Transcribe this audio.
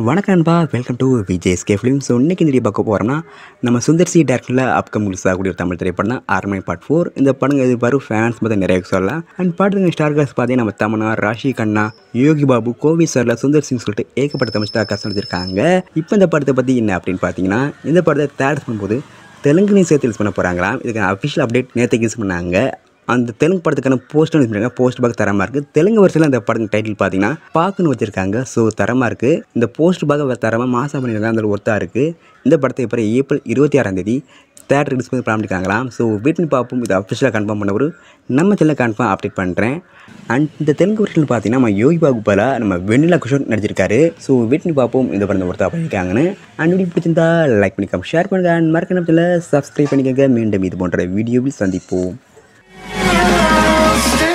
வணக்கம் நண்பா welcome to VJSK film so இன்றைக்கி இந்த வீடியோ பார்க்க போகிறோம்னா நம்ம சுந்தர் சி டேரக்டரில் அப்கம் ரிலீஸ் ஆகக்கூடிய ஒரு தமிழ் திரைப்படம் தான் ஆர்மனை பார்ட் ஃபோர் இந்த படங்க எதிர்பார்ப்பு ஃபேன்ஸ் மொத்தம் நிறைய சொல்லலாம் அண்ட் பாட்டுங்க ஸ்டார் காஸ்ட் பார்த்தீங்கன்னா நம்ம தமனா ராஷி கண்ணா யோகி பாபு கோவி சாரில் சுந்தர் சிங் சொல்லிட்டு ஏகப்பட்ட தமிழ் ஸ்டார் காஸ்ட் நடிச்சிருக்காங்க இப்போ இந்த படத்தை பற்றி என்ன அப்படின்னு பார்த்தீங்கன்னா இந்த படத்தை தேர்ட் பண்ணும்போது தெலுங்குலையும் சேர்த்து ரிலீஸ் பண்ண போகிறாங்களாம் இதுக்கு அஃபிஷியல் அப்டேட் நேற்று ரிலீஸ் பண்ணாங்க அந்த தெலுங்கு படத்துக்கான போஸ்டர் பண்ணிருக்காங்க போஸ்ட் பார்க்க தரமாக இருக்குது தெலுங்கு வருஷத்தில் அந்த படம் டைட்டில் பார்த்தீங்கன்னா பார்க்குன்னு வச்சிருக்காங்க ஸோ தரமாக இருக்குது இந்த போஸ்ட் பார்க்க தரமாக மாசம் பண்ணியிருக்காங்க அந்த ஒர்த்தாக இருக்குது இந்த படத்தை இப்போ ஏப்ரல் இருபத்தி ஆறாம் தேதி தேட்டர் ரிலீஸ் பண்ணி பண்ணிருக்காங்களாம் ஸோ வெயிட் பண்ணி பார்ப்போம் இது அஃபிஷியலாக கன்ஃபார்ம் பண்ண ஒரு நம்ம சேனல் கன்ஃபார்ம் அப்டேட் பண்ணுறேன் அண்ட் இந்த தெலுங்கு வருஷத்தில் பார்த்தீங்கன்னா நம்ம யோகி பாபு பலா நம்ம வெண்ணிலா கிஷோர் நடிச்சிருக்காரு ஸோ வெயிட் பண்ணி பார்ப்போம் இந்த படம் ஒருத்தா பண்ணியிருக்காங்கன்னு அண்ட் வீடியோ பிடிச்சிருந்தா லைக் பண்ணிக்கோங்க ஷேர் பண்ணுங்க அண்ட் மறக்க நம்ம சப்ஸ்கிரைப் பண்ணிக்கோங்க மீண்டும் இது போன்ற வீடியோவில் சந்திப்போம் Stay